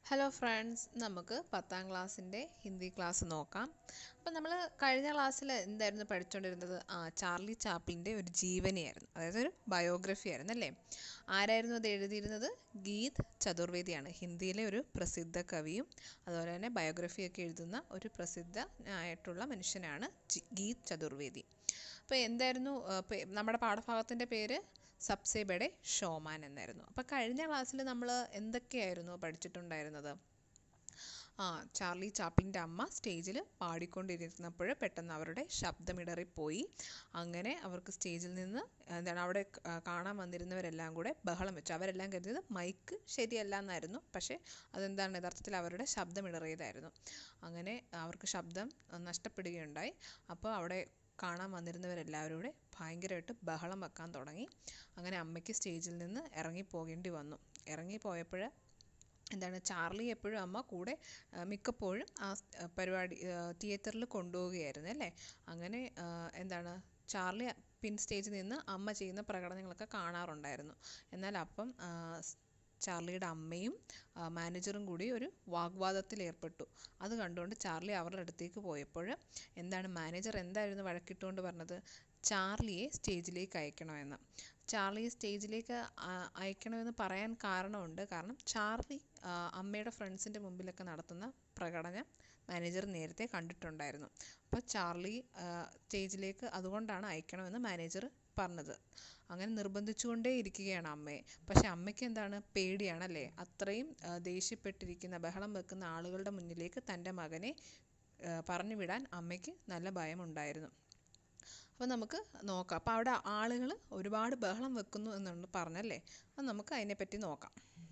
Hello friends നമുക്ക് പത്താം ക്ലാസ്സിൻ്റെ ഹിന്ദി ക്ലാസ് നോക്കാം അപ്പോൾ നമ്മൾ കഴിഞ്ഞ ക്ലാസ്സിൽ എന്തായിരുന്നു പഠിച്ചുകൊണ്ടിരുന്നത് ആ ചാർലി ചാപ്ലിൻ്റെ ഒരു ജീവനിയായിരുന്നു അതായത് ഒരു ബയോഗ്രഫി ആയിരുന്നു അല്ലേ ആരായിരുന്നു അത് എഴുതിയിരുന്നത് ഗീത് ചതുർവേദിയാണ് ഹിന്ദിയിലെ ഒരു പ്രസിദ്ധ കവിയും അതുപോലെ തന്നെ ബയോഗ്രഫിയൊക്കെ എഴുതുന്ന ഒരു പ്രസിദ്ധ ആയിട്ടുള്ള മനുഷ്യനാണ് ജി- ഗീത് ചതുർവേദി അപ്പോൾ എന്തായിരുന്നു ആ, പേ- നമ്മുടെ പാഠഭാഗത്തിൻ്റെ പേര് സബ്സെ ബഡെ ഷോമാൻ എന്നായിരുന്നു അപ്പോൾ കഴിഞ്ഞ ക്ലാസ്സിൽ നമ്മൾ എന്തൊക്കെയായിരുന്നു പഠിച്ചിട്ടുണ്ടായിരുന്നത് ആ ചാർലി ചാപ്പിൻ്റെ അമ്മ സ്റ്റേജിൽ പാടിക്കൊണ്ടിരുന്നപ്പോൾ പെട്ടെന്ന് അവരുടെ ശബ്ദമിടറിപ്പോയി അങ്ങനെ അവർക്ക് സ്റ്റേജിൽ നിന്ന് എന്താണ് അവിടെ ക- കാണാൻ വന്നിരുന്നവരെല്ലാം കൂടെ ബഹളം വെച്ചു അവരെല്ലാം കരുതിയത് മൈക്ക് ശരിയല്ല എന്നായിരുന്നു പക്ഷേ അതെന്താണ് യഥാർത്ഥത്തിൽ അവരുടെ ശബ്ദമിടറിയതായിരുന്നു അങ്ങനെ അവർക്ക് ശബ്ദം അഹ് നഷ്ടപ്പെടുകയുണ്ടായി അപ്പോൾ അവിടെ കാണാൻ വന്നിരുന്നവരെല്ലാവരും കൂടെ ഭയങ്കരമായിട്ട് ബഹളം വെക്കാൻ തുടങ്ങി അങ്ങനെ അമ്മയ്ക്ക് സ്റ്റേജിൽ നിന്ന് ഇറങ്ങിപ്പോകേണ്ടി വന്നു ഇറങ്ങിപ്പോയപ്പോൾ എന്താണ് ചാർലി എപ്പോഴും അമ്മ കൂടെ ആ, മിക്കപ്പോഴും ആ സ്- ആ, പരിപാടി തിയേറ്ററിൽ കൊണ്ടുപോവുകയായിരുന്നു അല്ലേ അങ്ങനെ ആ, എന്താണ് ചാർലി പിൻ സ്റ്റേജിൽ നിന്ന് അമ്മ ചെയ്യുന്ന പ്രകടനങ്ങളൊക്കെ കാണാറുണ്ടായിരുന്നു എന്നാൽ അപ്പം ആ, സ്- ചാർലിയുടെ അമ്മയും ആ, മാനേജറും കൂടി ഒരു വാഗ്വാദത്തിൽ ഏർപ്പെട്ടു അത് കണ്ടുകൊണ്ട് ചാർലി അവരുടെ അടുത്തേക്ക് പോയപ്പോൾ എന്താണ് മാനേജർ എന്തായിരുന്നു വഴക്കിട്ടുകൊണ്ട് പറഞ്ഞത് ചാർലിയെ സ്റ്റേജിലേക്ക് അയക്കണമെന്ന് ചാർലിയെ സ്റ്റേജിലേക്ക് ആ- അയക്കണമെന്ന് പറയാൻ കാരണമുണ്ട് കാരണം ചാർലി ആ, അമ്മയുടെ ഫ്രണ്ട്സിൻ്റെ മുമ്പിലൊക്കെ നടത്തുന്ന പ്രകടനം മാനേജർ നേരത്തെ കണ്ടിട്ടുണ്ടായിരുന്നു അപ്പോൾ ചാർലി ആ, സ്റ്റേജിലേക്ക് അതുകൊണ്ടാണ് അയക്കണമെന്ന് മാനേജർ പറഞ്ഞത് അങ്ങനെ നിർബന്ധിച്ചുകൊണ്ടേ ഇരിക്കുകയാണ് അമ്മയെ പക്ഷെ അമ്മയ്ക്ക് എന്താണ് പേടിയാണല്ലേ അത്രയും ആ, ദേഷ്യപ്പെട്ടിരിക്കുന്ന ബഹളം വെക്കുന്ന ആളുകളുടെ മുന്നിലേക്ക് തൻ്റെ മകനെ ആ, പറഞ്ഞു വിടാൻ അമ്മയ്ക്ക് നല്ല ഭയമുണ്ടായിരുന്നു അപ്പോൾ നമുക്ക് നോക്കാം അപ്പോൾ അവിടെ ആളുകൾ ഒരുപാട് ബഹളം വെക്കുന്നു എന്നുണ്ട് പറഞ്ഞല്ലേ അപ്പോൾ നമുക്ക് അതിനെപ്പറ്റി നോക്കാം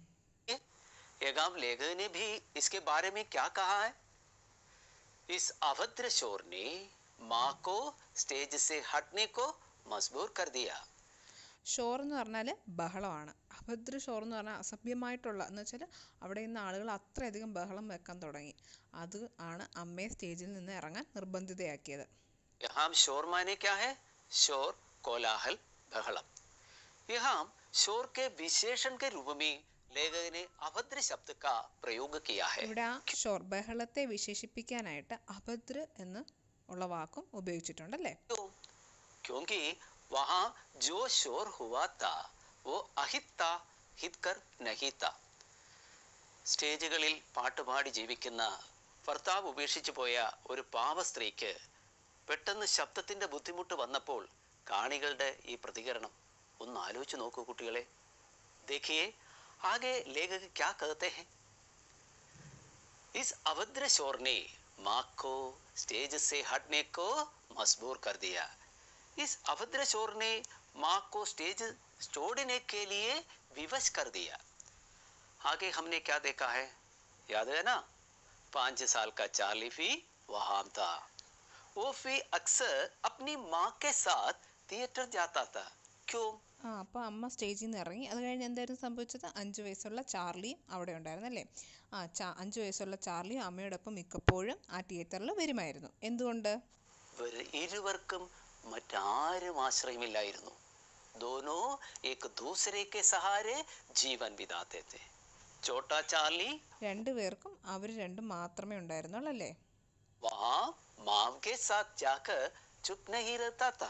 एगाम लेखक ने भी इसके बारे में क्या कहा है इस अभद्र शोर ने माँ को स्टेज से हटने को मजबूर कर दिया ഷോർ എന്ന് പറഞ്ഞാൽ ബഹളമാണ് അഭദ്ര ഷോർ എന്ന് പറഞ്ഞാൽ അസഭ്യമായിട്ടുള്ള എന്ന് വെച്ചാൽ അവിടെ നിന്ന് ആളുകൾ അത്രയധികം ബഹളം വെക്കാൻ തുടങ്ങി അത് ആണ് അമ്മയെ സ്റ്റേജിൽ നിന്ന് ഇറങ്ങാൻ നിർബന്ധിതയാക്കിയത് यहाँ शोर माने क्या है शोर कोलाहल बहलम यहाँ शोर के विशेषण के रूप में लेखक ने अभद्र शब्द का प्रयोग किया है ഇവിടെ ആ ഷോർ ബഹളത്തെ വിശേഷിപ്പിക്കാനായിട്ട് അഭദ്ര എന്ന് ഉള്ള വാക്കും ഉപയോഗിച്ചിട്ടുണ്ടല്ലേ क्यों क्योंकि वहां जो शोर हुआ था वो अहित था ഹിത്കർ നഹീത്ത സ്റ്റേജുകളിൽ പാട്ടുപാടി ജീവിക്കുന്ന ഭർത്താവ് ഉപേക്ഷിച്ചു പോയ ഒരു പാവ സ്ത്രീക്ക് പെട്ടെന്ന് ശബ്ദത്തിന്റെ ബുദ്ധിമുട്ട് വന്നപ്പോൾ കാണികളുടെ ഈ പ്രതികരണം ഒന്ന് ആലോചിച്ച് നോക്കൂ കുട്ടികളെ देखिए आगे लेखक क्या कहते हैं इस अभद्र शोर ने माँ को स्टेज से हटने को मजबूर कर दिया इस अभद्र शोर ने माँ को स्टेज छोड़ने के लिए विवश कर दिया आगे हमने क्या देखा है याद है ना पांच साल का चार्ली भी वहां था वो भी अक्सर अपनी माँ के साथ थिएटर जाता था क्यों ആ അപ്പോൾ അമ്മ സ്റ്റേജിൽ നിന്ന് ഇറങ്ങി അത് കഴിഞ്ഞ് എന്തായിരുന്നു സംഭവിച്ചത് അഞ്ച് വയസ്സുള്ള ചാർലിയും അവിടെ ഉണ്ടായിരുന്നു അല്ലേ ആ ചാ അഞ്ച് വയസ്സുള്ള ചാർലിയും അമ്മയോടൊപ്പം മിക്കപ്പോഴും ആ തിയേറ്ററിൽ വരുമായിരുന്നു എന്തുകൊണ്ട് ഇവർ ഇരുവർക്കും മറ്റാരും ആശ്രയമില്ലായിരുന്നു दोनों एक दूसरे के सहारे जीवन बिताते थे छोटा चार्ली രണ്ടു പേർക്കും അവർ രണ്ടും മാത്രമേ ഉണ്ടായിരുന്നുള്ളൂ അല്ലേ वहां माँ के साथ जाकर चुप नहीं रहता था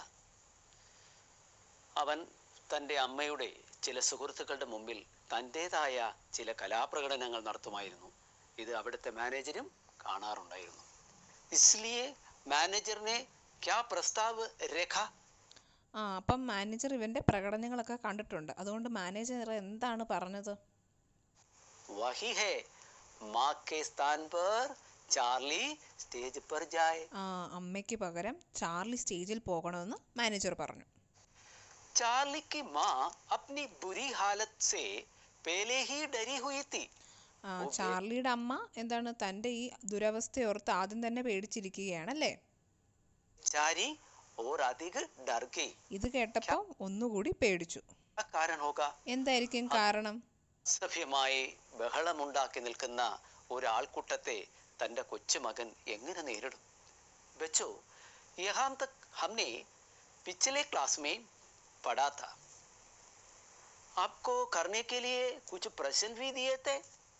അവൻ തൻ്റെ അമ്മയുടെ ചില സുഹൃത്തുക്കളുടെ മുമ്പിൽ തൻ്റെതായ ചില കലാപ്രകടനങ്ങൾ നടത്തുമായിരുന്നു ഇത് അവിടുത്തെ മാനേജരും കാണാറുണ്ടായിരുന്നു इसलिए मैनेजर ने क्या प्रस्ताव रखा ആ അപ്പം മാനേജർ ഇവൻ്റെ പ്രകടനങ്ങളൊക്കെ കണ്ടിട്ടുണ്ട് അതുകൊണ്ട് മാനേജർ എന്താണ് പറഞ്ഞത് वही है माँ के स्थान पर चार्ली स्टेज पर जाए ആ അമ്മയ്ക്ക് പകരം ചാർലി സ്റ്റേജിൽ പോകണമെന്ന് മാനേജർ പറഞ്ഞു चार्ली की माँ अपनी बुरी हालत से पहले ही डरी हुई थी ആ ചാർലിയുടെ അമ്മ എന്താണ് തൻ്റെ ഈ ദുരവസ്ഥയോർത്ത് ആദ്യം തന്നെ പേടിച്ചിരിക്കുകയാണല്ലേ चारी और अधिक डर गई ഇത് കേട്ടപ്പോൾ ഒന്നുകൂടി പേടിച്ചു क्या कारण होगा എന്തായിരിക്കും കാരണം സഭ്യമായി ബഹളമുണ്ടാക്കി നിൽക്കുന്ന ഒരാൾക്കൂട്ടത്തെ തൻ്റെ കൊച്ചുമകൻ എങ്ങനെ നേരിടും ബച്ചോ യഹാം തക് हमने पिछले क्लास में पढ़ा था आपको करने के लिए कुछ प्रश्न भी दिए थे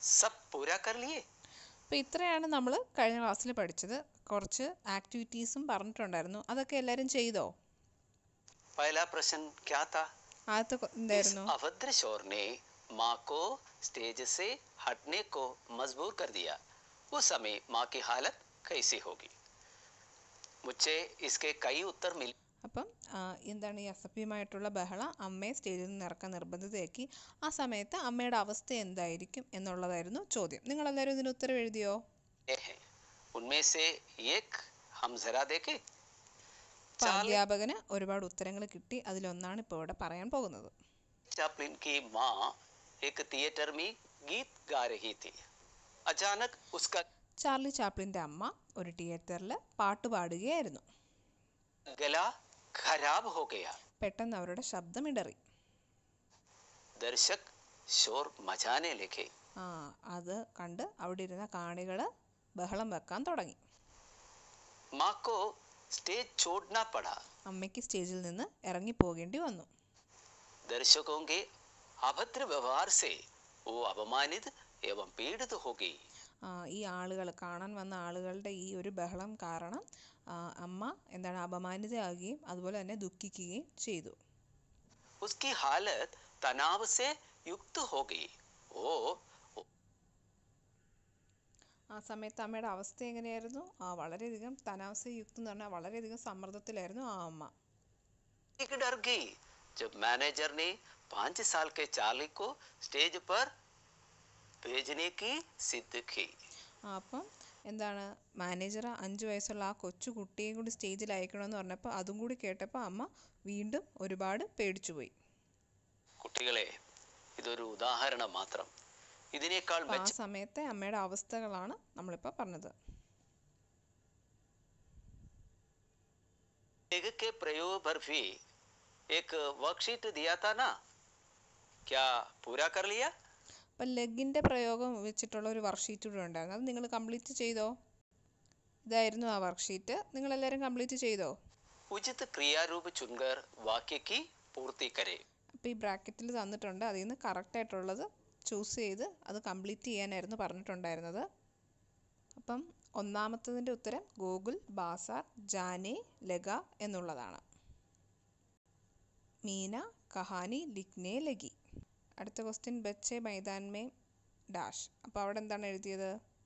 सब पूरा कर लिए അപ്പോൾ ഇത്രയാണ് നമ്മൾ കഴിഞ്ഞ ക്ലാസ്സിൽ പഠിച്ചത് കുറച്ച് ആക്ടിവിറ്റീസും പറഞ്ഞിട്ടുണ്ടായിരുന്നു അതൊക്കെ എല്ലാവരും ചെയ്തോ पहला प्रश्न क्या था ആദ്യത്തെ കൊ- इस എന്തായിരുന്നു अभद्र शोर ने माँ को स्टेज से हटने को मजबूर कर दिया उस समय माँ की हालत कैसी होगी मुझे इसके कई उत्तर मिले അപ്പം ആ, എന്താണ് ഈ അസഭ്യമായിട്ടുള്ള ബഹള അമ്മയെ സ്റ്റേജിൽ നിന്ന് ഇറക്കാൻ നിർബന്ധിതയാക്കി ആ സമയത്ത് അമ്മയുടെ അവസ്ഥ എന്തായിരിക്കും എന്നുള്ളതായിരുന്നു ചോദ്യം നിങ്ങളെല്ലാവരും ഇതിന് ഉത്തരം എഴുതിയോ हैं उनमें से एक हम जरा देखें അപ്പോൾ അധ്യാപകന് ഒരുപാട് ഉത്തരങ്ങൾ കിട്ടി അതിലൊന്നാണ് ഇപ്പോൾ ഇവിടെ പറയാൻ പോകുന്നത് चैपलिन की माँ एक थिएटर में गीत गा रही थी अचानक उसका ചാർലി ചാപ്ലിൻ്റെ അമ്മ ഒരു തിയേറ്ററിൽ പാട്ട് പാടുകയായിരുന്നു गला खराब हो गया പെട്ടെന്ന് അവരുടെ ശബ്ദമിടറി दर्शक शोर मचाने लगे ആ അത് കണ്ട് അവിടെ ഇരുന്ന കാണികൾ ബഹളം വെക്കാൻ തുടങ്ങി माँ को स्टेज छोड़ना पड़ा അമ്മയ്ക്ക് സ്റ്റേജിൽ നിന്ന് ഇറങ്ങി പോകേണ്ടി വന്നു दर्शकों के अभद्र व्यवहार से वो अपमानित एवं पीड़ित हो गई ആ, ഈ ആളുകൾ കാണാൻ വന്ന ആളുകളുടെ ഈ ഒരു ബഹളം കാരണം ആ, അമ്മ എന്താണ് അപമാനിതയാകുകയും അതുപോലെ തന്നെ ദുഃഖിക്കുകയും ചെയ്തു उसकी हालत तनाव से युक्त हो गई वो ആ സമയത്ത് അമ്മയുടെ അവസ്ഥ എങ്ങനെയായിരുന്നു ആ വളരെയധികം തനാവസയുക്തം എന്ന് പറഞ്ഞാൽ വളരെയധികം സമ്മർദ്ദത്തിലായിരുന്നു ആ അമ്മ एक डर गई जब मैनेजर ने पाँच साल के चार्ली को स्टेज पर भेजने की सिद्ध की ആ, അപ്പം എന്താണ് മാനേജർ അഞ്ച് വയസ്സുള്ള ആ കൊച്ചു കുട്ടിയെയും കൂടി സ്റ്റേജിൽ അയക്കണമെന്ന് പറഞ്ഞപ്പോൾ അതും കൂടി കേട്ടപ്പോൾ അമ്മ വീണ്ടും ഒരുപാട് പേടിച്ചുപോയി കുട്ടികളെ ഇതൊരു ഉദാഹരണം മാത്രം ഇതിനേക്കാൾ അപ്പോൾ ആ മെച്ച സമയത്തെ അമ്മയുടെ അവസ്ഥകളാണ് നമ്മളിപ്പോൾ പറഞ്ഞത് लेग के प्रयोग पर भी एक वर्कशीट दिया था ना क्या पूरा कर लिया അപ്പം ലെഗിൻ്റെ പ്രയോഗം വെച്ചിട്ടുള്ള ഒരു വർക്ക്ഷീറ്റ് കൂടെ ഉണ്ടായിരുന്നു അത് നിങ്ങൾ കംപ്ലീറ്റ് ചെയ്തോ ഇതായിരുന്നു ആ വർക്ക്ഷീറ്റ് നിങ്ങളെല്ലാവരും കംപ്ലീറ്റ് ചെയ്തോ उचित क्रिया रूप चुनकर वाक्य की पूर्ति करें അപ്പോൾ ഈ ബ്രാക്കറ്റിൽ തന്നിട്ടുണ്ട് അതിൽ നിന്ന് കറക്റ്റായിട്ടുള്ളത് ചൂസ് ചെയ്ത് അത് കംപ്ലീറ്റ് ചെയ്യാനായിരുന്നു പറഞ്ഞിട്ടുണ്ടായിരുന്നത് അപ്പം ഒന്നാമത്തതിൻ്റെ ഉത്തരം ഗൂഗിൾ ബാസാർ ജാനെ ലഗ എന്നുള്ളതാണ് മീന കഹാനി ലിഖ്നെ ലഗി അടുത്ത ക്വസ്റ്റ്യൻ ബച്ചെ മൈതാൻ മേ ഡാഷ് അപ്പോൾ അവിടെ എന്താണ് എഴുതിയത്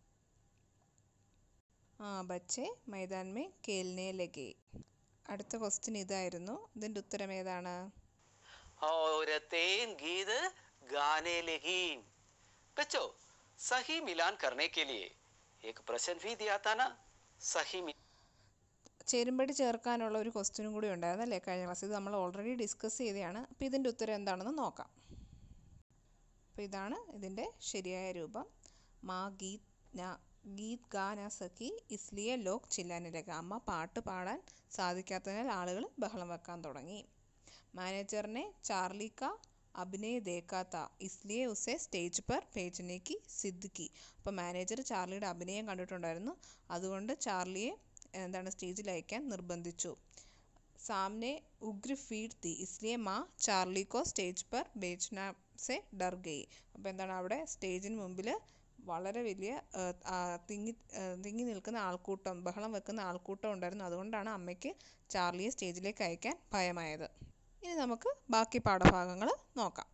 ആ ബച്ചെ മൈതാൻ മേ കേൽനെ ലഗെ അടുത്ത ക്വസ്റ്റ്യൻ ഇതായിരുന്നു ഇതിൻ്റെ ഉത്തരം ഏതാണ് औरतें गीत गाने लगी बच्चों सही मिलान करने के लिए एक प्रश्न भी दिया था ना सही मि- ചേരുംപടി ചേർക്കാനുള്ള ഒരു ക്വസ്റ്റ്യനും കൂടി ഉണ്ടായിരുന്നു അല്ലേ കഴിഞ്ഞ ക്ലാസ് ഇത് നമ്മൾ ഓൾറെഡി ഡിസ്കസ് ചെയ്തതാണ് അപ്പോൾ ഇതിൻ്റെ ഉത്തരം എന്താണെന്ന് നോക്കാം അപ്പോൾ ഇതാണ് ഇതിൻ്റെ ശരിയായ രൂപം മാ ഗീത് ന ഗീത് ഗാ ന സഖി ഇസ്ലിയെ ലോക് ചില്ലാനിലേക്ക് അമ്മ പാട്ട് പാടാൻ സാധിക്കാത്തതിനാൽ ആളുകൾ ബഹളം വെക്കാൻ തുടങ്ങി മാനേജറിനെ ചാർലി കാ അഭിനയ ദേക്കാത്ത ഇസ്ലിയെ ഉസെ സ്റ്റേജ് पर भेजने की സിദ്ധ് की അപ്പോൾ മാനേജർ ചാർലിയുടെ അഭിനയം കണ്ടിട്ടുണ്ടായിരുന്നു അതുകൊണ്ട് ചാർലിയെ എന്താണ് സ്റ്റേജിൽ അയക്കാൻ നിർബന്ധിച്ചു सामने उग्र फीड थी इसलिए മാ ചാർലി കോ സ്റ്റേജ് पर भेजना से डर गई അപ്പോൾ എന്താണ് അവിടെ സ്റ്റേജിന് മുമ്പിൽ വളരെ വലിയ ഏഹ്, ആ, തിങ്ങി ഏഹ്, തിങ്ങി നിൽക്കുന്ന ആൾക്കൂട്ടം ബഹളം വെക്കുന്ന ആൾക്കൂട്ടം ഉണ്ടായിരുന്നു അതുകൊണ്ടാണ് അമ്മയ്ക്ക് ചാർലിയെ സ്റ്റേജിലേക്ക് അയക്കാൻ ഭയമായത് ഇനി നമുക്ക് ബാക്കി പാഠഭാഗങ്ങൾ നോക്കാം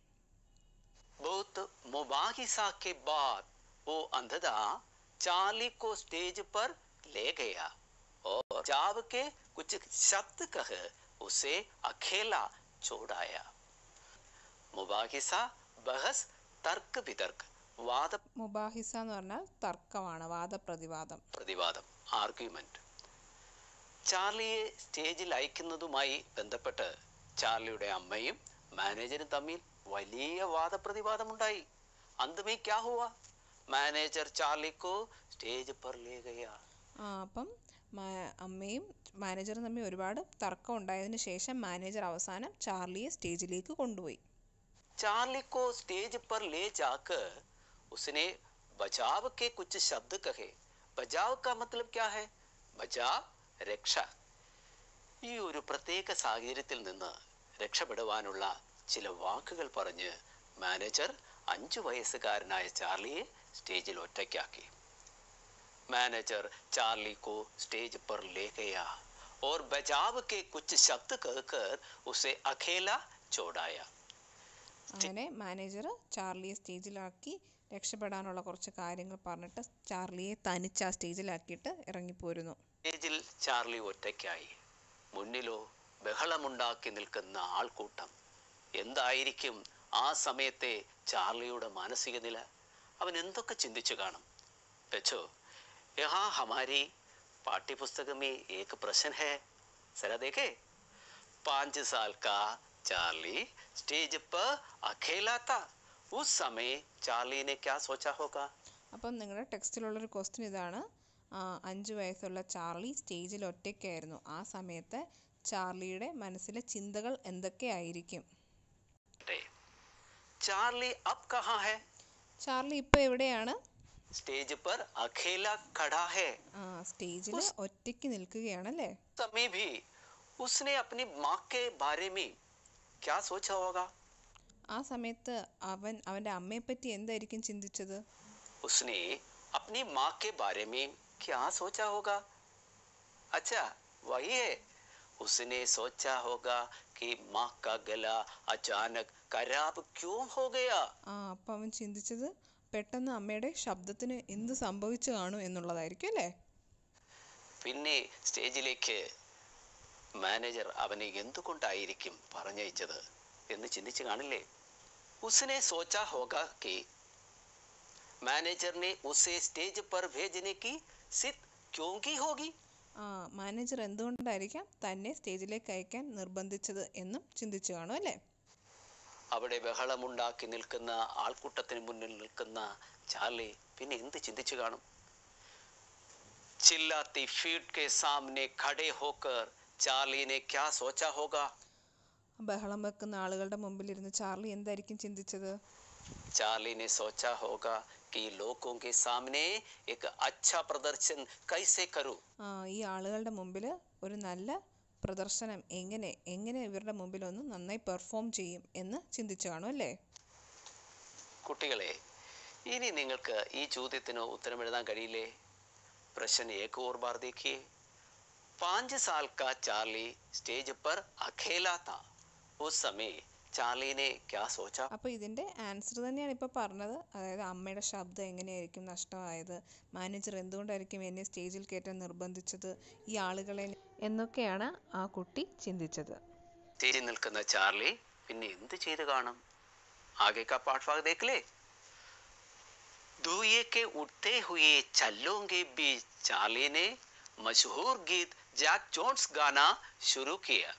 बहुत मुबाहिसा के बाद वो अंधदा चार्ली को स्टेज पर ले गया और जाव के कुछ शब्द कह उसे अकेला छोड़ आया मुबाहिसा बहस तर्क वितर्क वाद മുബാഹിസ എന്ന് പറഞ്ഞാൽ തർക്കമാണ് വാദപ്രതിവാദം പ്രതിവാദം ആർഗ്യുമെന്റ് ചാർലിയെ സ്റ്റേജിൽ അയക്കുന്നതുമായി ബന്ധപ്പെട്ട് ചാർലിയുടെ അമ്മയും മാനേജരും തമ്മിൽ വലിയ വാദപ്രതിവാദമുണ്ടായി അന്തമേ ക്യാ ഹുവ മാനേജർ ചാർലിക്കോ സ്റ്റേജ് पर ले गया ആ, അപ്പം മാ- അമ്മയും മാനേജറും തമ്മിൽ ഒരുപാട് തർക്കം ഉണ്ടായതിനു ശേഷം മാനേജർ അവസാനം ചാർലിയെ സ്റ്റേജിലേക്ക് കൊണ്ടുപോയി चार्ली को स्टेज पर ले जाकर उसने बचाव के कुछ शब्द कहे बचाव का मतलब क्या है बचाव രക്ഷ ഈ ഒരു പ്രത്യേക സാഹചര്യത്തിൽ നിന്ന് രക്ഷപ്പെടുവാനുള്ള ചില വാക്കുകൾ പറഞ്ഞ് മാനേജർ അഞ്ചു വയസ്സുകാരനായ ചാർലിയെ സ്റ്റേജിൽ ഒറ്റയ്ക്കാക്കി मैनेजर चार्ली को स्टेज पर ले गया और बचाव के कुछ शब्द कहकर उसे अकेला छोड़ाया അങ്ങനെ മാനേജർ ചാർലിയെ സ്റ്റേജിലാക്കി രക്ഷപ്പെടാനുള്ള കുറച്ച് കാര്യങ്ങൾ പറഞ്ഞിട്ട് ചാർലിയെ തനിച്ച് ആ സ്റ്റേജിലാക്കിയിട്ട് ഇറങ്ങിപ്പോരുന്നു സ്റ്റേജിൽ ചാർലി ഒറ്റയ്ക്കായി മുന്നിലോ ബഹളമുണ്ടാക്കി നിൽക്കുന്ന ആൾക്കൂട്ടം എന്തായിരിക്കും ആ സമയത്തെ ചാർലിയുടെ മാനസിക നില അവൻ എന്തൊക്കെ ചിന്തിച്ചു കാണും ബച്ചോ यहाँ हमारी पाठ्य पुस्तक में एक प्रश्न है जरा देखे पाँच साल का चार्ली स्टेज पर अकेला था उस समय चार्ली ने क्या सोचा होगा അപ്പം നിങ്ങളുടെ ടെക്സ്റ്റിലുള്ളൊരു ക്വസ്റ്റ്യൻ ഇതാണ് ആ, അഞ്ച് വയസ്സുള്ള ചാർലി സ്റ്റേജിൽ ഒറ്റയ്ക്കായിരുന്നു ആ സമയത്ത് ചാർലിയുടെ മനസ്സിലെ ചിന്തകൾ എന്തൊക്കെയായിരിക്കും चार्ली अब कहाँ है ചാർലി ഇപ്പോൾ എവിടെയാണ് स्टेज पर अकेला खड़ा है ആ സ്റ്റേജിൽ ഒറ്റയ്ക്ക് നിൽക്കുകയാണല്ലേ समय भी उसने अपनी माँ के बारे में क्या सोचा होगा ആ സമയത്ത് അവൻ അവൻ്റെ അമ്മയെപ്പറ്റി എന്തായിരിക്കും ചിന്തിച്ചത് उसने अपनी माँ के बारे में क्या सोचा होगा अच्छा वही है उसने सोचा होगा कि माँ का गला अचानक खराब क्यों हो गया ആ അപ്പം അവൻ ചിന്തിച്ചത് പെട്ടെന്ന് അമ്മയുടെ ശബ്ദത്തിന് എന്ത് സംഭവിച്ചു കാണും എന്നുള്ളതായിരിക്കും അല്ലേ പിന്നെ സ്റ്റേജിലേക്ക് മാനേജർ അവനെ എന്തുകൊണ്ടായിരിക്കും പറഞ്ഞയച്ചത് എന്ന് ചിന്തിച്ചു കാണില്ലേ ഉസ്നെ സോച്ചാ ഹോഗ कि मैनेजर ने उसे स्टेज पर भेजने की सिद्ध क्यों की होगी ആ മാനേജർ എന്തുകൊണ്ടായിരിക്കാം തന്നെ സ്റ്റേജിലേക്ക് അയക്കാൻ നിർബന്ധിച്ചത് എന്നും ചിന്തിച്ചു കാണും അല്ലേ അവിടെ ബഹളമുണ്ടാക്കി നിൽക്കുന്ന ആൾക്കൂട്ടത്തിന് മുന്നിൽ നിൽക്കുന്ന ചാർലി പിന്നെ എന്ത് ചിന്തിച്ചു കാണും चिल्लाती फीट के सामने खड़े होकर चार्ली ने क्या सोचा होगा ബഹളം വെക്കുന്ന ആളുകളുടെ മുമ്പിൽ ഇരുന്ന് ചാർലി എന്തായിരിക്കും ചിന്തിച്ചത് चार्ली ने सोचा होगा कि लोगों के सामने एक अच्छा प्रदर्शन कैसे करूं ആ ഈ ആളുകളുടെ മുമ്പിൽ ഒരു നല്ല പ്രദർശനം എങ്ങനെ എങ്ങനെ ഇവരുടെ മുമ്പിൽ ഒന്ന് നന്നായി പെർഫോം ചെയ്യും എന്ന് ചിന്തിച്ചു കാണും അല്ലേ കുട്ടികളെ ഇനി നിങ്ങൾക്ക് ഈ ചോദ്യത്തിന് ഉത്തരം എഴുതാൻ കഴിയില്ലേ प्रश्न एक और बार देखिए पाँच साल का चार्ली स्टेज पर अकेला था उस समय चार्ली ने क्या सोचा അപ്പോൾ ഇതിൻ്റെ ആൻസർ തന്നെയാണ് ഇപ്പോൾ പറഞ്ഞത് അതായത് അമ്മയുടെ ശബ്ദം എങ്ങനെയായിരിക്കും നഷ്ടമായത് മാനേജർ എന്തുകൊണ്ടായിരിക്കും എന്നെ സ്റ്റേജിൽ കയറ്റാൻ നിർബന്ധിച്ചത് ഈ ആളുകളെ എന്നൊക്കെയാണ് ആ കുട്ടി ചിന്തിച്ചത് സ്റ്റേജിൽ നിൽക്കുന്ന ചാർലി പിന്നെ എന്ത് ചെയ്ത് കാണും ആകെ കാ പാഠഭാग देख ले धुएं के उठते हुए छल्लों के बीच चार्ली ने मशहूर गीत जैक जोन्स गाना शुरू किया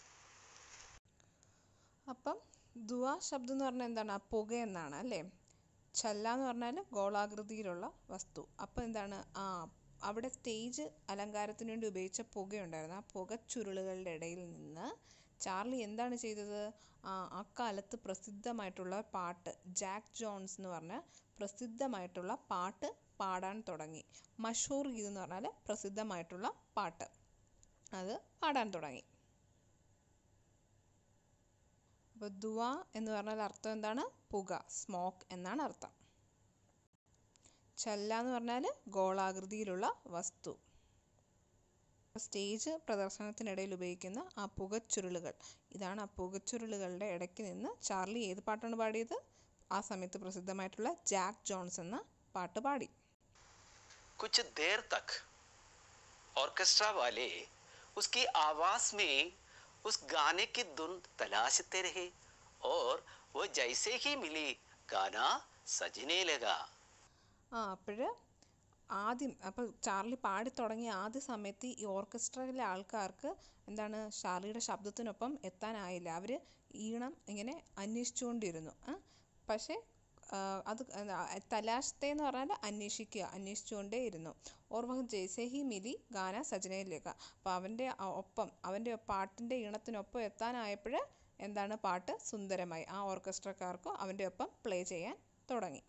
അപ്പം ദുവ ശബ്ദം എന്ന് പറഞ്ഞാൽ എന്താണ് ആ പുക എന്നാണ് അല്ലേ ചല്ല എന്ന് പറഞ്ഞാൽ ഗോളാകൃതിയിലുള്ള വസ്തു അപ്പം എന്താണ് ആ അവിടെ സ്റ്റേജ് അലങ്കാരത്തിന് വേണ്ടി ഉപയോഗിച്ച പുകയുണ്ടായിരുന്നു ആ പുക ചുരുളുകളുടെ ഇടയിൽ നിന്ന് ചാർലി എന്താണ് ചെയ്തത് ആ അക്കാലത്ത് പ്രസിദ്ധമായിട്ടുള്ള പാട്ട് ജാക്ക് ജോൺസ് എന്ന് പറഞ്ഞ പ്രസിദ്ധമായിട്ടുള്ള പാട്ട് പാടാൻ തുടങ്ങി മഷൂർ ഗീത് എന്ന് പറഞ്ഞാൽ പ്രസിദ്ധമായിട്ടുള്ള പാട്ട് അത് പാടാൻ തുടങ്ങി അപ്പോൾ ദുവ എന്ന് പറഞ്ഞാൽ അർത്ഥം എന്താണ് പുക സ്മോക്ക് എന്നാണ് അർത്ഥം ചല്ല എന്ന് പറഞ്ഞാൽ ഗോളാകൃതിയിലുള്ള വസ്തു സ്റ്റേജ് പ്രദർശനത്തിനിടയിൽ ഉപയോഗിക്കുന്ന ആ പുകച്ചുരുളുകൾ ഇതാണ് ആ പുകച്ചുരുളുകളുടെ ഇടയ്ക്ക് നിന്ന് ചാർലി ഏത് പാട്ടാണ് പാടിയത് ആ സമയത്ത് പ്രസിദ്ധമായിട്ടുള്ള ജാക്ക് ജോൺസ് എന്ന പാട്ട് പാടി कुछ देर तक ऑर्केस्ट्रा वाले उसकी आवाज में उस गाने की धुन तलाशते रहे और वो जैसे ही मिली गाना सजने लगा ആ അപ്പോൾ ആദ്യം അപ്പോൾ ചാർലി പാടി തുടങ്ങിയ ആദ്യ സമയത്ത് ഈ ഓർക്കസ്ട്രയിലെ ആൾക്കാർക്ക് എന്താണ് ചാർലിയുടെ ശബ്ദത്തിനൊപ്പം എത്താനായില്ല അവർ ഈണം ഇങ്ങനെ അന്വേഷിച്ചുകൊണ്ടിരുന്നു ആ, പക്ഷേ ആ, അത് എന്താ, തലാശത്തെ എന്ന് പറഞ്ഞാൽ അന്വേഷിക്കുക അന്വേഷിച്ചുകൊണ്ടേ ഇരുന്നു ഓർമ്മ ജയ്സേഹി മിലി ഗാന സജനയിലേക്ക് അപ്പോൾ അവൻ്റെ ആ ഒപ്പം അവൻ്റെ പാട്ടിൻ്റെ ഈണത്തിനൊപ്പം എത്താനായപ്പോൾ എന്താണ് പാട്ട് സുന്ദരമായി ആ ഓർക്കസ്ട്രക്കാർക്ക് അവൻ്റെ ഒപ്പം പ്ലേ ചെയ്യാൻ തുടങ്ങി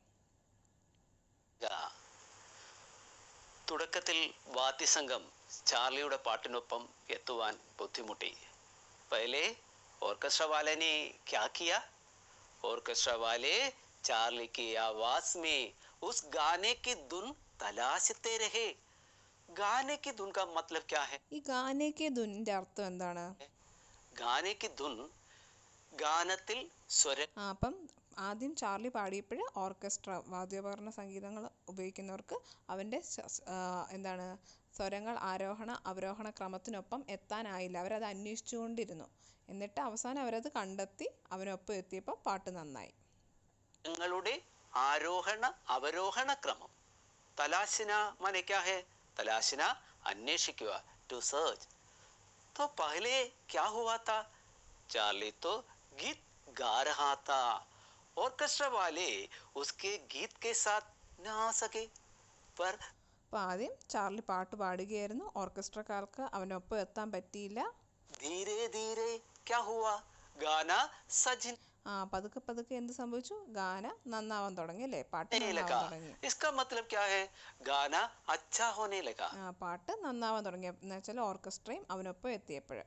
തുടക്കത്തിൽ വാദ്യസംഘം ചാർലിയുടെ പാട്ടിനൊപ്പം എത്തുവാൻ ബുദ്ധിമുട്ടി पहले ऑर्केस्ट्रा वाले ने क्या किया ऑर्केस्ट्रा वाले चार्ली की आवाज में उस गाने की धुन तलाशते रहे गाने की धुन का मतलब क्या है ഈ ഗാനയ്ക്ക് ധുനിൻ്റെ അർത്ഥം എന്താണ് गाने की धुन ഗാനത്തിൽ സ്വര ആ അപ്പം ആദ്യം ചാർലി പാടിയപ്പോൾ ഓർക്കസ്ട്ര വാദ്യോപകരണ സംഗീതങ്ങൾ ഉപയോഗിക്കുന്നവർക്ക് അവൻ്റെ ശ- സ്- ആ, എന്താണ് സ്വരങ്ങൾ ആരോഹണ അവരോഹണ ക്രമത്തിനൊപ്പം എത്താനായില്ല അവരത് അന്വേഷിച്ചുകൊണ്ടിരുന്നു എന്നിട്ട് അവസാനം അവരത് കണ്ടെത്തി അവനൊപ്പം എത്തിയപ്പോൾ പാട്ട് നന്നായി ങ്ങളുടെ ആരോഹണ അവരോഹണ ക്രമം തലാശന माने क्या है തലാശന അന്വേഷിക്കുക ടു സെർച്ച് तो पहले क्या हुआ था चार्ली तो गीत गा रहा था ऑर्केस्ट्रा वाले उसके गीत के साथ न आ सके पर അപ്പോൾ ആദ്യം ചാർലി പാട്ട് പാടുകയായിരുന്നു ഓർക്കസ്ട്രക്കാർക്ക് അവനൊപ്പം എത്താൻ പറ്റിയില്ല धीरे धीरे क्या हुआ गाना सजने ആ പതുക്കെ പതുക്കെ എന്ത് സംഭവിച്ചു ഗാന നന്നാവാൻ തുടങ്ങി അല്ലേ പാട്ട് നന്നാവാൻ लगा തുടങ്ങി इसका मतलब क्या है गाना अच्छा होने लगा ആ പാട്ട് നന്നാവാൻ തുടങ്ങി എന്ന് വെച്ചാൽ ഓർക്കസ്ട്രയും അവനൊപ്പം എത്തിയപ്പോൾ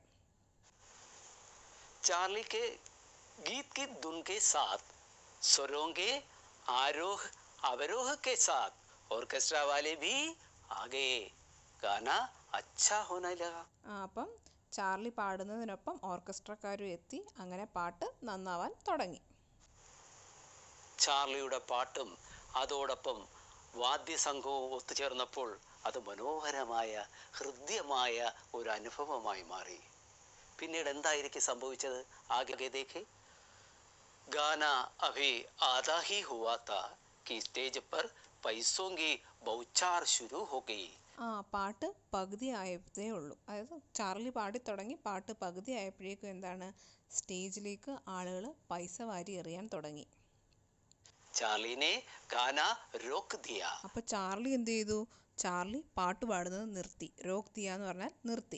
चार्ली के गीत की धुन के साथ स्वरों के आरोह अवरोह के साथ ऑर्केस्ट्रा वाले भी आ गए गाना अच्छा होने लगा ആ അപ്പം ചാർലി പാടുന്നതിനൊപ്പം ഓർക്കസ്ട്രക്കാരും എത്തി അങ്ങനെ പാട്ട് നന്നാവാൻ തുടങ്ങി ചാർലിയുടെ പാട്ടും അതോടൊപ്പം വാദ്യസംഘവും ഒത്തുചേർന്നപ്പോൾ അത് മനോഹരമായ ഹൃദ്യമായ ഒരു അനുഭവമായി മാറി പിന്നീട് എന്തായിരിക്കും സംഭവിച്ചത് ആകെ ദേഖെ गाना अभी आधा ही हुआ था कि स्टेज पर पैसों की बौछार शुरू हो गई ആ പാട്ട് പകുതി ആയതേ ഉള്ളൂ അതായത് ചാർലി പാടി തുടങ്ങി പാട്ട് പകുതി ആയപ്പോഴേക്കും എന്താണ് സ്റ്റേജിലേക്ക് ആളുകൾ പൈസ വാരി എറിയാൻ തുടങ്ങി चार्ली ने गाना रोक दिया അപ്പോൾ ചാർലി എന്ത് ചെയ്തു ചാർലി പാട്ട് പാടുന്നത് നിർത്തി റോക്ക് ദിയ എന്ന് പറഞ്ഞാൽ നിർത്തി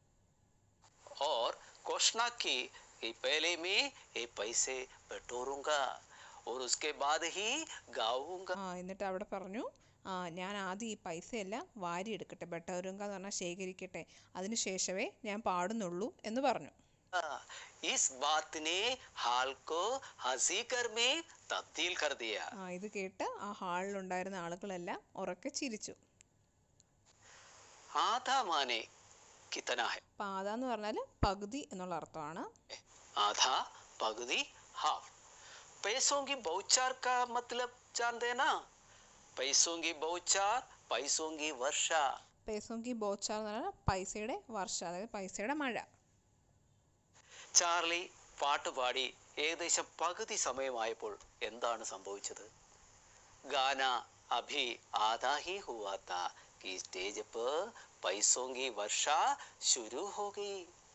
और घोषणा की कि पहले मैं ये पैसे बटोरूंगा और उसके बाद ही गाऊंगा ആ എന്നിട്ട് അവിടെ പറഞ്ഞു ആ ഞാൻ ആദ്യം ഈ പൈസയെല്ലാം വാരി എടുക്കട്ടെ ബട്ടവരുങ്ക എന്ന് പറഞ്ഞാൽ ശേഖരിക്കട്ടെ അതിന് ശേഷമേ ഞാൻ പാടുന്നുള്ളൂ എന്ന് പറഞ്ഞു इस बात ने हाल को हंसी कर में तब्दील कर दिया ആ ഇത് കേട്ട് ആ ഹാളിലുണ്ടായിരുന്ന ആളുകളെല്ലാം ഉറക്കെ ചിരിച്ചു आधा माने कितना है പാത എന്ന് പറഞ്ഞാൽ പകുതി എന്നുള്ള അർത്ഥമാണ് आधा पगदी हाफ पैसों की बौछार का मतलब जानते ना पैसों की बौछार पैसों की वर्षा പേസോങ്കി ബോച്ചാർ എന്ന് പറഞ്ഞാൽ പൈസയുടെ വർഷം അതായത് പൈസയുടെ മഴ ചാർലി പാട്ടുപാടി ഏകദേശം പകുതി സമയമായപ്പോൾ എന്താണ് സംഭവിച്ചത് ഗാന അഭി ആധാ ഹി ഹുവാ താ कि स्टेज पर पैसों की वर्षा शुरू हो गई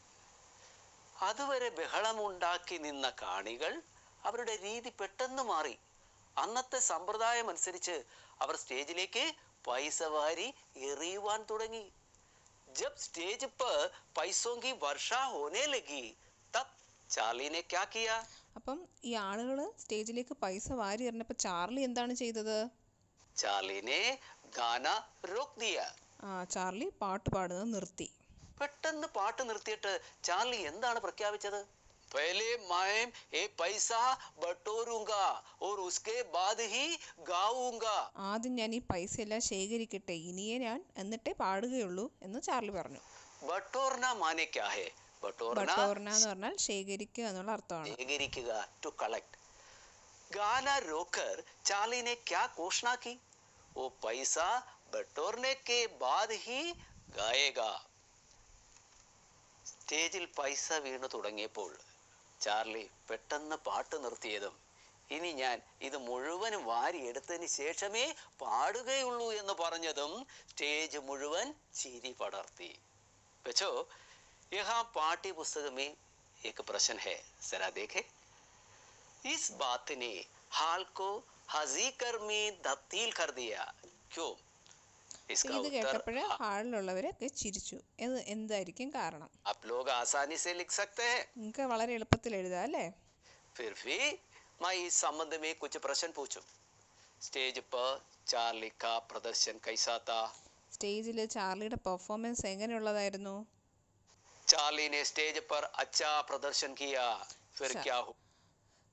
അതുവരെ ബഹളമുണ്ടാക്കി നിന്ന കാണികൾ അവരുടെ രീതി പെട്ടെന്ന് മാറി അന്നത്തെ സമ്പ്രദായം അനുസരിച്ച് അവർ സ്റ്റേജിലേക്ക് പൈസ വാരി എറിയുവാൻ തുടങ്ങി जब स्टेज पर पैसों की वर्षा होने लगी तब चार्ली ने क्या किया അപ്പം ഈ ആളുകൾ സ്റ്റേജിലേക്ക് പൈസ വാരി എറിഞ്ഞപ്പോൾ ചാർലി എന്താണ് ചെയ്തത് चार्ली ने गाना रोक दिया ആ ചാർലി പാട്ട് പാടുന്നത് നിർത്തി പെട്ടെന്ന് പാട്ട് നിർത്തിയിട്ട് ചാർലി എന്താണ് പ്രഖ്യാപിച്ചത് पहले मैं ये पैसा बटोरूंगा और उसके बाद ही गाऊंगा ആദ്യം ഞാൻ ഈ പൈസ എല്ലാം ശേഖരിക്കട്ടെ ഇനിയേ ഞാൻ എന്നിട്ടേ പാടുകയുള്ളൂ എന്ന് ചാർലി പറഞ്ഞു बटोरना माने क्या है बटोरना ബട്ടോർന എന്ന് പറഞ്ഞാൽ ശേഖരിക്കുക എന്നുള്ള അർത്ഥമാണ് ശേഖരിക്കുക ടു കളക്ട് गाना रोकर चार्ली ने क्या घोषणा की वो पैसा बटोरने के बाद ही गाएगा സ്റ്റേജിൽ പൈസ വീണു തുടങ്ങിയപ്പോൾ ചാർലി പെട്ടെന്ന് പാട്ട് നിർത്തിയതും ഇനി ഞാൻ ഇത് മുഴുവനും വാരിയെടുത്തതിന് ശേഷമേ പാടുകയുള്ളൂ എന്ന് പറഞ്ഞതും സ്റ്റേജ് മുഴുവൻ ചിരി പടർത്തി बच्चों यहाँ पाठ्य पुस्तक में एक प्रश्न है जरा देखें इस बात ने हाल को हजीकर में तब्दील कर दिया क्यों इसका ഇത് उत्तर കേട്ടപ്പോൾ ഹാളിലുള്ളവരൊക്കെ ചിരിച്ചു ഇത് എന്തായിരിക്കും കാരണം आप लोग आसानी से लिख सकते हैं നിങ്ങൾക്ക് വളരെ എളുപ്പത്തിൽ എഴുതാം അല്ലേ फिर भी मैं इस संबंध में कुछ प्रश्न पूछूं स्टेज पर चार्ली का प्रदर्शन कैसा था സ്റ്റേജിൽ ചാർലിയുടെ പെർഫോമൻസ് എങ്ങനെയുള്ളതായിരുന്നു चार्ली ने स्टेज पर अच्छा प्रदर्शन किया फिर अच्छा। क्या हुआ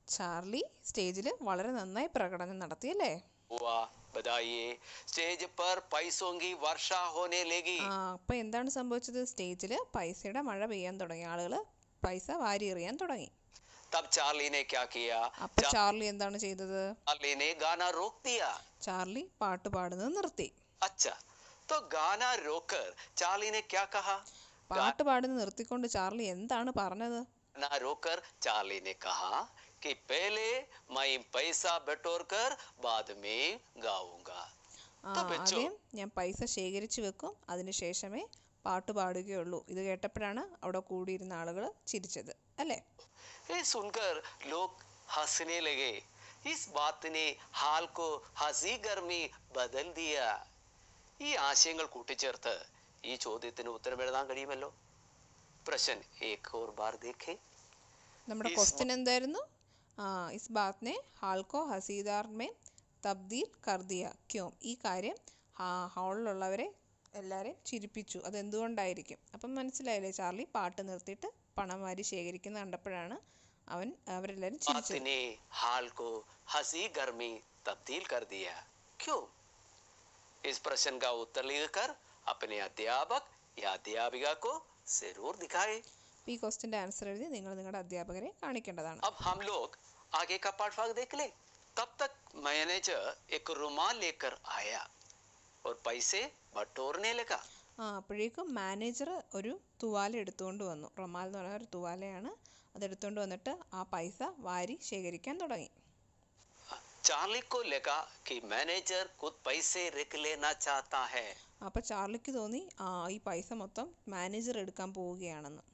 ചാർലി സ്റ്റേജിൽ വളരെ നന്നായി പ്രകടനം നടത്തി അല്ലേ हुआ बताइए स्टेज पर पैसों की वर्षा होने लगी ആ അപ്പം എന്താണ് സംഭവിച്ചത് സ്റ്റേജിൽ പൈസയുടെ മഴ പെയ്യാൻ തുടങ്ങി ആളുകൾ പൈസ വാരി എറിയാൻ തുടങ്ങി तब चार्ली ने क्या किया അപ്പം ചാർലി എന്താണ് ചെയ്തത് चार्ली ने गाना रोक दिया ചാർലി പാട്ട് പാടുന്നത് നിർത്തി अच्छा तो गाना रोककर चार्ली ने क्या कहा പാട്ട് പാടുന്നത് നിർത്തിക്കൊണ്ട് ചാർലി എന്താണ് പറഞ്ഞത് गाना रोककर चार्ली ने कहा कि पहले मैं पैसा बटोर कर बाद में गाऊंगा ആ ആദ്യം ഞാൻ പൈസ ശേഖരിച്ചു വെക്കും അതിനുശേഷമേ പാട്ട് പാടുകയുള്ളൂ ഇത് കേട്ടപ്പോഴാണ് അവിടെ കൂടിയിരുന്ന ആളുകൾ ചിരിച്ചത് അല്ലേ ये सुनकर लोग हंसने लगे इस बात ने हाल को हंसी गर्मी बदल दिया ഈ ആശയങ്ങൾ കൂട്ടിച്ചേർത്ത് ഈ ചോദ്യത്തിന് ഉത്തരം എഴുതാൻ കഴിയുമല്ലോ പ്രശ്ൻ ഏക് ഓർ ബാർ ദേഖേ നമ്മുടെ ക്വസ്റ്റ്യൻ എന്തായിരുന്നു ആ ഇസ് ബാത്നെ ഹാൾക്കോ ഹസീദാർ മേ തബ്ദീൽ കർദിയ ക്യോം ഈ കാര്യം ഹാ- ഹാളിലുള്ളവരെ എല്ലാവരെയും ചിരിപ്പിച്ചു അതെന്തുകൊണ്ടായിരിക്കും അപ്പം മനസ്സിലായില്ലേ ചാർലി പാട്ട് നിർത്തിയിട്ട് പണം വാരി ശേഖരിക്കുന്ന കണ്ടപ്പോഴാണ് അവൻ അവരെല്ലാവരും ചിരിച്ചത് बात ने हाल को हंसी गर्मी तब्दील कर दिया क्यों इस प्रश्न का उत्तर लिखकर अपने अध्यापक या अध्यापिका को जरूर दिखाए ഈ ക്വസ്റ്റിൻ്റെ ആൻസർ എഴുതി നിങ്ങൾ നിങ്ങളുടെ അധ്യാപകരെ കാണിക്കേണ്ടതാണ് अब हम लोग आगे का पाठ भाग देख ले तब तक मैनेजर एक रुमाल लेकर आया और पैसे बटोरने लगा ആ അപ്പോഴേക്കും മാനേജർ ഒരു തുവാല എടുത്തുകൊണ്ട് വന്നു റൊമാൽ എന്ന് പറയുന്ന ഒരു തുവാലയാണ് അതെടുത്തുകൊണ്ട് വന്നിട്ട് ആ പൈസ വാരി ശേഖരിക്കാൻ തുടങ്ങി चार्ली को लगा कि मैनेजर खुद पैसे रख लेना चाहता है അപ്പോൾ ചാർലിക്ക് തോന്നി ആ ഈ പൈസ മൊത്തം മാനേജർ എടുക്കാൻ പോവുകയാണെന്ന്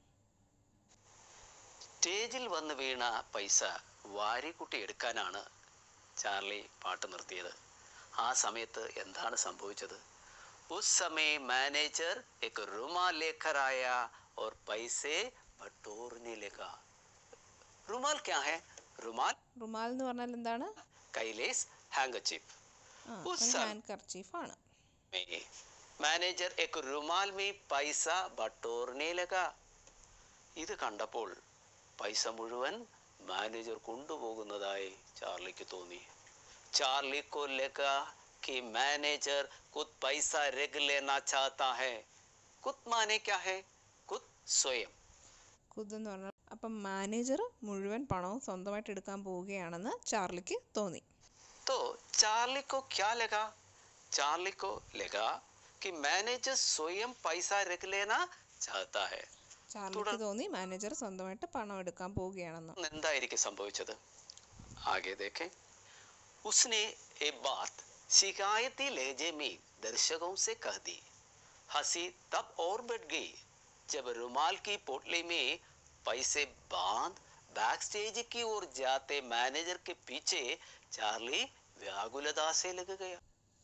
സ്റ്റേജിൽ വന്ന് വീണ പൈസ വാരിക്കുട്ടി എടുക്കാനാണ് ചാർലി പാട്ട് നിർത്തിയത് ആ സമയത്ത് എന്താണ് സംഭവിച്ചത് ഉസ് സമയ മാനേജർ एक रुमाल लेकर आया और पैसे बटोरने लगा रुमाल क्या है रुमाल റുമാൽ എന്ന് പറഞ്ഞാൽ എന്താണ് कैलेस हैंगरचीफ ആ ഉസ് ഒരു സം- ഹാൻഡ് കർച്ചീഫാണ് में മാനേജർ एक रुमाल में പൈസ ബട്ടോർനെ ലഗാ ഇത് കണ്ടപ്പോൾ പൈസ മുഴുവൻ മാനേജർ കൊണ്ടുപോകുന്നതായി ചാർലിക്ക് തോന്നി ചാർലി को लगा कि मैनेजर खुद पैसा रख लेना चाहता है खुद माने क्या है खुद स्वयं കുത് എന്ന് പറഞ്ഞാൽ അപ്പം മാനേജർ മുഴുവൻ പണവും സ്വന്തമായിട്ട് എടുക്കാൻ പോവുകയാണെന്ന് ചാർലിക്ക് തോന്നി तो चार्ली को क्या लगा चार्ली को लगा कि मैनेजर स्वयं पैसा रख लेना चाहता है ചാർലിക്ക് തോന്നി മാനേജർ സ്വന്തമായിട്ട് പണം എടുക്കാൻ പോവുകയാണെന്ന് എന്തായിരിക്കും സംഭവിച്ചത് ആകെ ദേखे उसने ये बात शिकायती लहजे में दर्शकों से कह दी हंसी तब और बढ़ गई जब रुमाल की पोटली में पैसे बांध बैक स्टेज की ओर जाते मैनेजर के पीछे चार्ली व्याकुलता से लग गया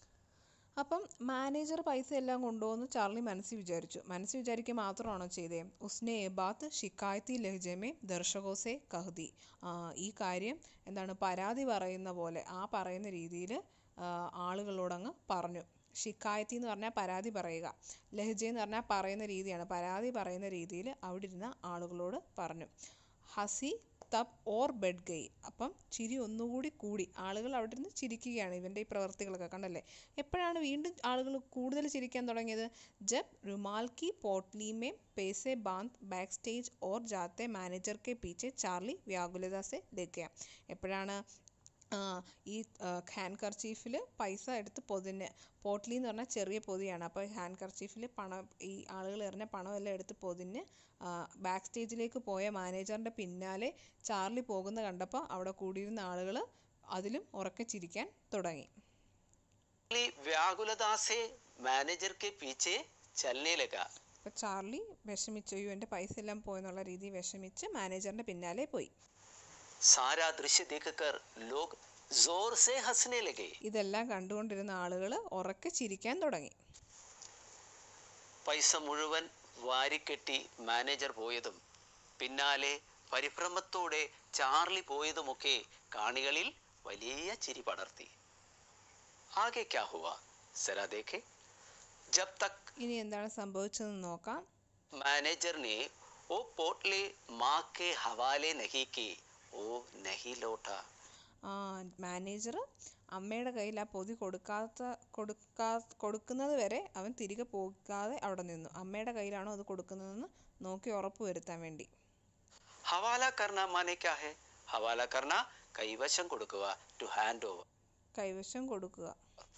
അപ്പം മാനേജർ പൈസ എല്ലാം കൊണ്ടുപോകുന്നു ചാർലി മനസ്സിൽ വിചാരിച്ചു മനസ്സിൽ വിചാരിക്കുക മാത്രമാണോ ചെയ്തേ ഉസ്നെ എ ബാത്ത് ഷിക്കായത്തി ലഹജമേ ദർശകോസെ കഹ്ദി ആ, ഈ കാര്യം എന്താണ് പരാതി പറയുന്ന പോലെ ആ പറയുന്ന രീതിയിൽ ആളുകളോടങ്ങ് പറഞ്ഞു ഷിക്കായത്തി എന്ന് പറഞ്ഞാൽ പരാതി പറയുക ലഹജ എന്ന് പറഞ്ഞാൽ പറയുന്ന രീതിയാണ് പരാതി പറയുന്ന രീതിയിൽ അവിടെ ഇരുന്ന ആളുകളോട് പറഞ്ഞു ഹസി തബ് ഓർ ബെഡ് ഗൈ അപ്പം ചിരി ഒന്നുകൂടി കൂടി ആളുകൾ അവിടെ ഇരുന്ന് ചിരിക്കുകയാണ് ഇവൻ്റെ ഈ പ്രവർത്തികളൊക്കെ കണ്ടല്ലേ എപ്പോഴാണ് വീണ്ടും ആളുകൾ കൂടുതൽ ചിരിക്കാൻ തുടങ്ങിയത് ജബ് റുമാൽ കി പോട്ട്ലി മേ പേസെ ബാന്ത് ബാക്ക് സ്റ്റേജ് ഓർ ജാത്തെ മാനേജർ കെ പീച്ചെ ചാർലി വ്യാകുലത സെ ലഗ്യ എപ്പോഴാണ് ആ, ഈ ഹാൻഡ് കർച്ചീഫിൽ പൈസ എടുത്ത് പൊതിഞ്ഞ് പോട്ട്ലി എന്ന് പറഞ്ഞാൽ ചെറിയ പൊതിയാണ് അപ്പോൾ ഹാൻഡ് കർച്ചീഫിൽ പണം ഈ ആളുകൾ എറിഞ്ഞ പണമെല്ലാം എടുത്ത് പൊതിഞ്ഞ് ബാക്ക് സ്റ്റേജിലേക്ക് പോയ മാനേജറിൻ്റെ പിന്നാലെ ചാർലി പോകുന്ന കണ്ടപ്പോൾ അവിടെ കൂടിയിരുന്ന ആളുകൾ അതിലും ഉറക്കെ ചിരിക്കാൻ തുടങ്ങി चार्ली व्याकुलता से मैनेजर के पीछे चलने लगा അപ്പോൾ ചാർലി വിഷമിച്ചു അയ്യോ എൻ്റെ പൈസ എല്ലാം പോയെന്നുള്ള രീതി വിഷമിച്ച് മാനേജറിൻ്റെ പിന്നാലെ പോയി सारा दृश्य देखकर लोग जोर से हंसने लगे ഇതെല്ലാം കണ്ടുകൊണ്ടിരുന്ന ആളുകൾ ഉറക്കെ ചിരിക്കാൻ തുടങ്ങി പൈസ മുഴുവൻ വാരിക്കെട്ടി മാനേജർ പോയതും പിന്നാലെ പരിഭ്രമത്തോടെ ചാർലി പോയതുമൊക്കെ കാണികളിൽ വലിയ ചിരി പടർത്തി ആകെ ക്യാ ഹുവ സരാ ദേഖെ ജബ് തക് ഇനി എന്താണ് സംഭവിച്ചതെന്ന് നോക്കാം मैनेजर ने वो पोटली माँ के हवाले नहीं की वो नहीं लौटा ആ മാനേജർ അമ്മയുടെ കയ്യിൽ ആ പൊതി കൊടുക്കാത്ത കൊടുക്കാ കൊടുക്കുന്നത് വരെ അവൻ തിരികെ പോകാതെ അവിടെ നിന്നു അമ്മയുടെ കയ്യിലാണോ അത് കൊടുക്കുന്നതെന്ന് നോക്കി ഉറപ്പ് വരുത്താൻ വേണ്ടി हवाला करना माने क्या है हवाला करना കൈവശം കൊടുക്കുക ടു ഹാൻഡ് ഓവർ കൈവശം കൊടുക്കുക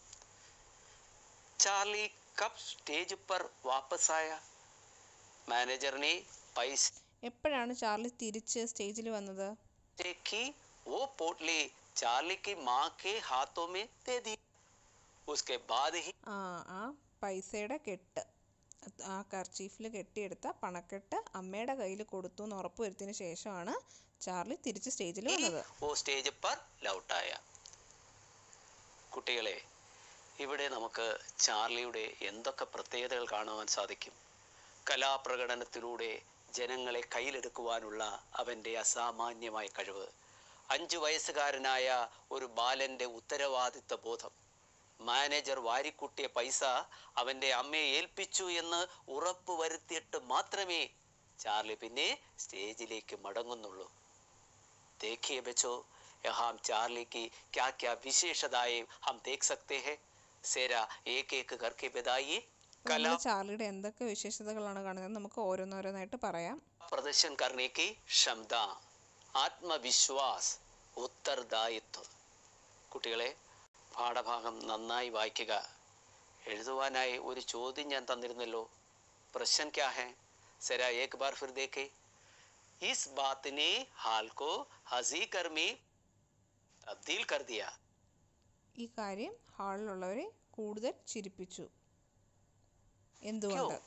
चार्ली कब स्टेज पर वापस आया मैनेजर ने पैसे എപ്പോഴാണ് ചാർലി തിരിച്ച് സ്റ്റേജിൽ വന്നത് की वो पोटली चार्ली की माँ के हाथों में दे दी उसके बाद ही ആ ആ പൈസയുടെ കെട്ട് ആ കർച്ചീഫിൽ കെട്ടിയെടുത്ത പണക്കെട്ട് അമ്മയുടെ കയ്യിൽ കൊടുത്തു എന്ന് ഉറപ്പ് വരുത്തിയതിന് ശേഷമാണ് ചാർലി തിരിച്ച് സ്റ്റേജിൽ വന്നത് ഓ സ്റ്റേജ് പർ ലൗട്ടായ കുട്ടികളെ ഇവിടെ നമുക്ക് ചാർലിയുടെ എന്തൊക്കെ പ്രത്യേകതകൾ കാണുവാൻ സാധിക്കും കലാപ്രകടനത്തിലൂടെ ജനങ്ങളെ കയ്യിലെടുക്കുവാനുള്ള അവൻ്റെ അസാമാന്യമായ കഴിവ് അഞ്ചു വയസ്സുകാരനായ ഒരു ബാലന്റെ ഉത്തരവാദിത്ത ബോധം മാനേജർ വാരിക്കൂട്ടിയ പൈസ അവൻ്റെ അമ്മയെ ഏൽപ്പിച്ചു എന്ന് ഉറപ്പ് വരുത്തിയിട്ട് മാത്രമേ ചാർലി പിന്നെ സ്റ്റേജിലേക്ക് മടങ്ങുന്നുള്ളൂ देखिए बच्चों यहाँ हम चार्ली की क्या क्या विशेषताएं हम देख सकते हैं सेरा एक एक करके बताइए അപ്പോൾ कला നമ്മൾ ചാർലിയുടെ എന്തൊക്കെ വിശേഷതകളാണ് കാണുന്നത് നമുക്ക് ഓരോന്നോരോന്നായിട്ട് പറയാം प्रदर्शन करने की क्षमता ആത്മവിശ്വാസ് ഉത്തരദായിത്വം കുട്ടികളെ പാഠഭാഗം നന്നായി വായിക്കുക എഴുതുവാനായി ഒരു ചോദ്യം ഞാൻ തന്നിരുന്നല്ലോ പ്രശ്നം ക്യാ ഹെ സെരാ ഏക് ബാർ ഫിർ ദേഖേ ഇസ് ബാത് ने हाल को हंसी कर में तब्दील कर दिया ഈ കാര്യം ഹാളിലുള്ളവരെ കൂടുതൽ ചിരിപ്പിച്ചു എന്തുകൊണ്ട്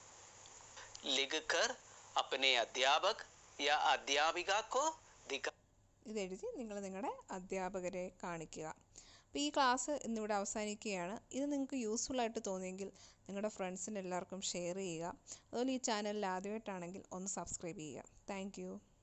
लिखकर अपने अध्यापक या अध्यापिका को दिखा ഇതെഴുതി നിങ്ങൾ നിങ്ങളുടെ അധ്യാപകരെ കാണിക്കുക അപ്പോൾ ഈ ക്ലാസ് ഇന്നിവിടെ അവസാനിക്കുകയാണ് ഇത് നിങ്ങൾക്ക് യൂസ്ഫുൾ ആയിട്ട് തോന്നിയെങ്കിൽ നിങ്ങളുടെ ഫ്രണ്ട്സിന് എല്ലാവർക്കും ഷെയർ ചെയ്യുക അതുപോലെ ഈ ചാനലിൽ ആദ്യമായിട്ടാണെങ്കിൽ ഒന്ന് സബ്സ്ക്രൈബ് ചെയ്യുക താങ്ക്